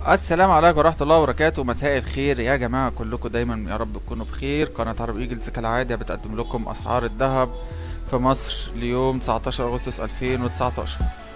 السلام عليكم ورحمة الله وبركاته مساء الخير يا جماعة كلكم دايما يا رب تكونوا بخير قناة عرب ايجلز كالعادة بتقدم لكم أسعار الذهب في مصر ليوم 19 أغسطس 2019